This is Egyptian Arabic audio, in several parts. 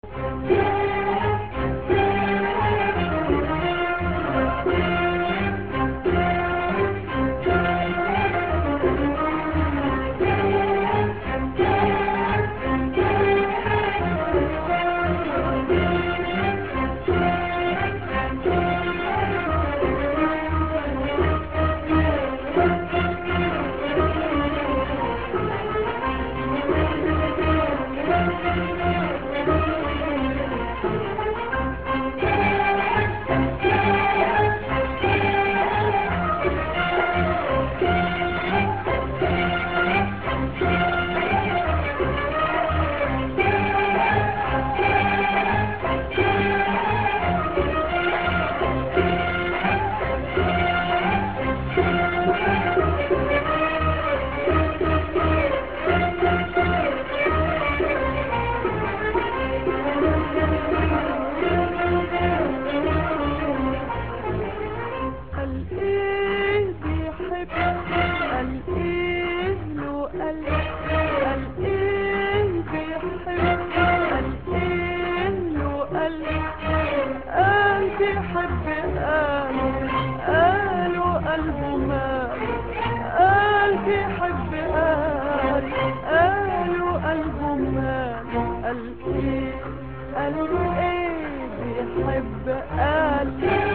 قال ايه بيحب قال ايه له قلب قال ايه بيحب قال ايه له قلب قال بيحب قال قالوا قلبه مال قال بيحب قال قالوا قلبه مال قال ايه قال ايه بيحب قال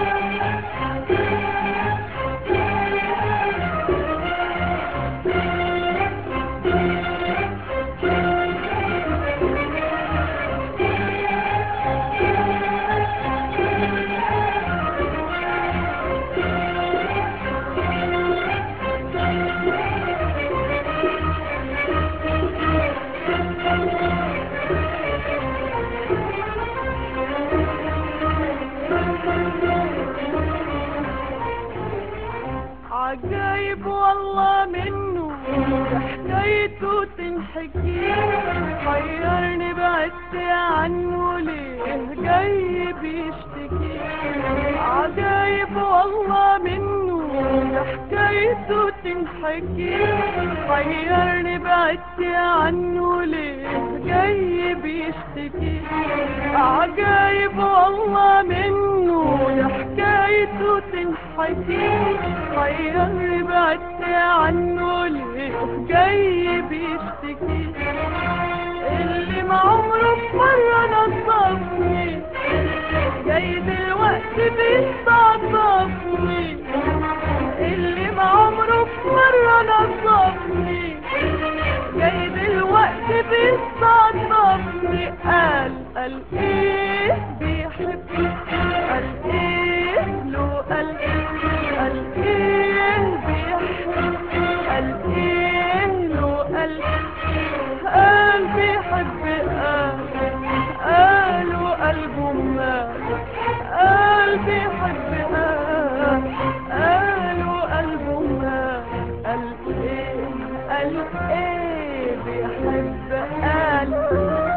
عجايب والله منه حكايته تنحكي حيرني بعدت عنه ليه جاي بيشتكي عجايب والله منه حكايته تنحكي حيرني بعدت عنه ليه جاي بيشتكي عجايب والله منه حكايته تنحكي حيرني بعدت عنه ليه جاي بيشتكي اللي ما عمره في مرة نصفني جاي دلوقتي بيستعطفني اللي ما عمره في مرة نصفني جاي دلوقتي بيستعطفني قال قال ايه بيحب قال ايه له قال قال ايه بيحب قال ايه له قال قال بيحب قال قالوا قلبه مال قال بيحب قال قالوا قلبه مال قال ايه قال ايه بيحب قال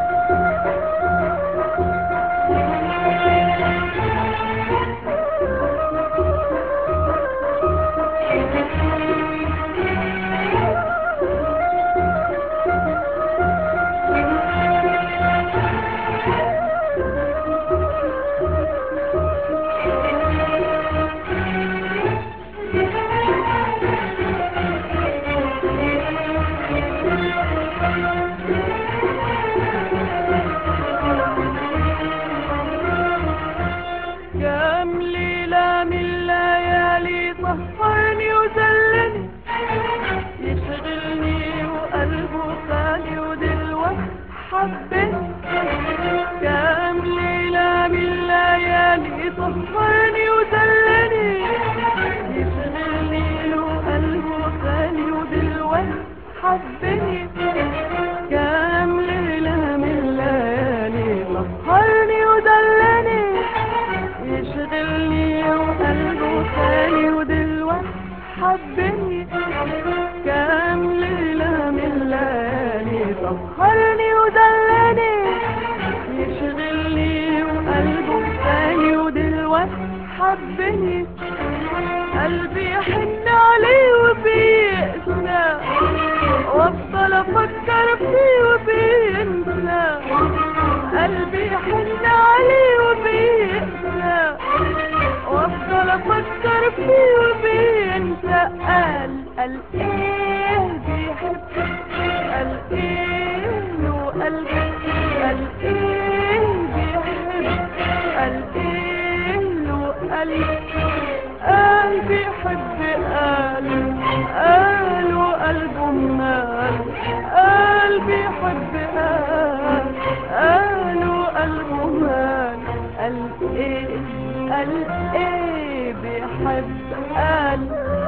كام ليلة من ليالي سهرني وذلني يشغلني وقلبه خالي ودلوقتي حبني كام ليلة من ليالي سهرني وذلني يشغلني وقلبه خالي ودلوقتي حبني كام ليلة من ليالي سهرني ودلني يشغلني وقلبه خالي ودلوقتي حبني كام ليلة من ليالي سهرني ودلني يشغلني وقلبه خالي ودلوقتي حبني قلبي يحن عليه وبيقسى وافضل افكر فيه وبينسى قلبي بيحن عليه وبيقسى وافضل افكر فيه وبينسى قال قال ايه بيحب قال ايه له قلب قال ايه بيحب قال ايه له قلب قال بيحب قال قالوا قلبه مال قال بيحب قال قالوا قلبه مال قال ايه قال ايه بيحب قال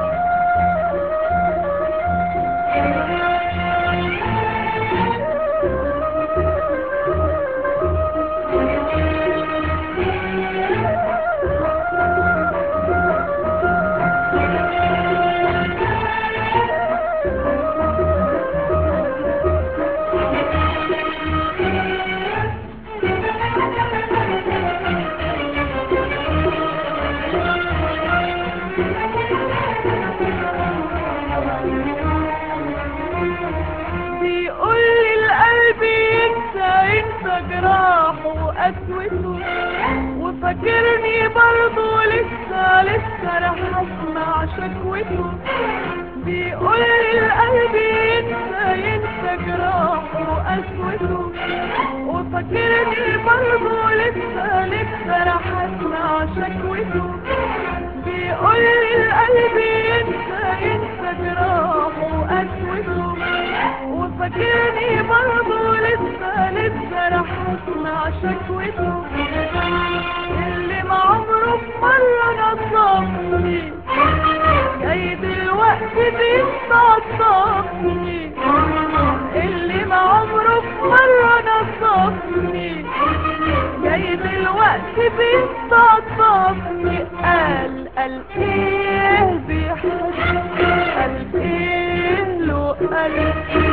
بيقول لي القلب ينسى ينسى جراحه وقسوته وفاكرني برضه لسه لسه رح اسمع شكوته بيقول لي القلب ينسى ينسى جراحه وقسوته وفاكرني برضه لسه لسه رح اسمع شكوته بيقول لي القلب ينسى ينسى جراحه وقسوته وفاكرني برضه لسه لسه رح اسمع شكوته اللي ما عمره في مرة نصفني جاي دلوقتي بيستعطفني اللي ما عمره في مرة نصفني جاي دلوقتي بيستعطفني قال قال ايه بيحب قال ايه له قال